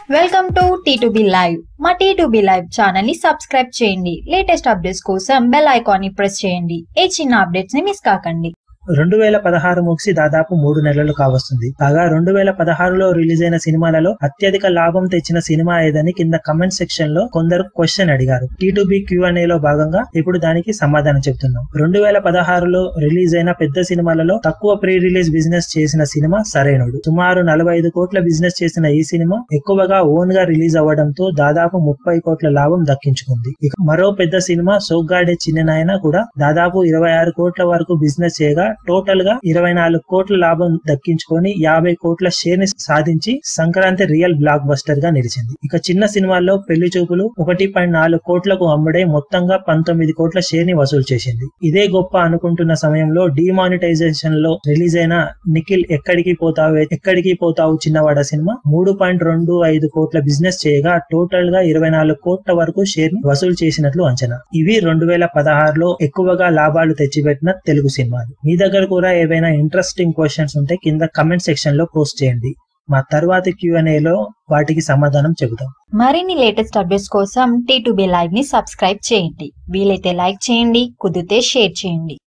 welcome to T live మా T live channel ని subscribe చేయండి లేటెస్ట్ అప్డేట్స్ కోసం బెల్ ఐకాన్ ని ప్రెస్ చేయండి ఏ చిన్న అప్డేట్స్ ని మిస్ కాకండి రెండు వేల పదహారు ముగిసి దాదాపు మూడు నెలలు కావస్తుంది కాగా రెండు వేల పదహారులో రిలీజ్ అయిన సినిమాలలో అత్యధిక లాభం తెచ్చిన సినిమా ఏదని కింద కమెంట్ సెక్షన్ లో కొందరు క్వశ్చన్ అడిగారు టీటూబీ క్యూఎన్ఏ లో భాగంగా ఇప్పుడు దానికి సమాధానం చెప్తున్నాం రెండు వేల పదహారులో రిలీజ్ అయిన పెద్ద సినిమాలలో తక్కువ ప్రీ రిలీజ్ బిజినెస్ చేసిన సినిమా సరైనడు సుమారు నలభై ఐదు కోట్ల బిజినెస్ చేసిన ఈ సినిమా ఎక్కువగా ఓన్ గా రిలీజ్ అవ్వడంతో దాదాపు ముప్పై కోట్ల లాభం దక్కించుకుంది ఇక మరో పెద్ద సినిమా సోగ్గాడే చిన్ననాయన కూడా దాదాపు ఇరవై ఆరు కోట్ల వరకు బిజినెస్ చేయగా టోటల్ గా ఇరవై నాలుగు కోట్ల లాభం దక్కించుకొని యాభై కోట్ల షేర్ ని సాధించి సంక్రాంతి రియల్ బ్లాక్ బస్టర్ గా నిలిచింది ఇక చిన్న సినిమాల్లో పెళ్లి చూపులు ఒకటి పాయింట్ నాలుగు కోట్లకు అమ్ముడే మొత్తంగా పంతొమ్మిది కోట్ల షేర్ ని వసూలు చేసింది ఇదే గొప్ప అనుకుంటున్న సమయంలో డిమానిటైజేషన్ లో రిలీజ్ అయిన నిఖిల్ ఎక్కడికి పోతావు ఎక్కడికి పోతావు చిన్నవాడ సినిమా మూడు పాయింట్ రెండు ఐదు కోట్ల బిజినెస్ చేయగా టోటల్ గా ఇరవై నాలుగు కోట్ల వరకు షేర్ ని వసూలు చేసినట్లు అంచనా ఇవి రెండు వేల పదహారులో ఎక్కువగా లాభాలు తెచ్చిపెట్టిన తెలుగు సినిమాలు మీ దగ్గర కూడా ఏవైనా ఇంట్రెస్టింగ్ క్వశ్చన్స్ ఉంటే కింద కమెంట్ సెక్షన్ లో పోస్ట్ చేయండి మా తర్వాతి క్యూఎన్ఏ లో వాటికి సమాధానం చెబుతాం మరిన్ని లేటెస్ట్ అప్డేట్స్ కోసం టీ లైవ్ ని సబ్స్క్రైబ్ చేయండి వీలైతే లైక్ చేయండి కుదిరితే షేర్ చేయండి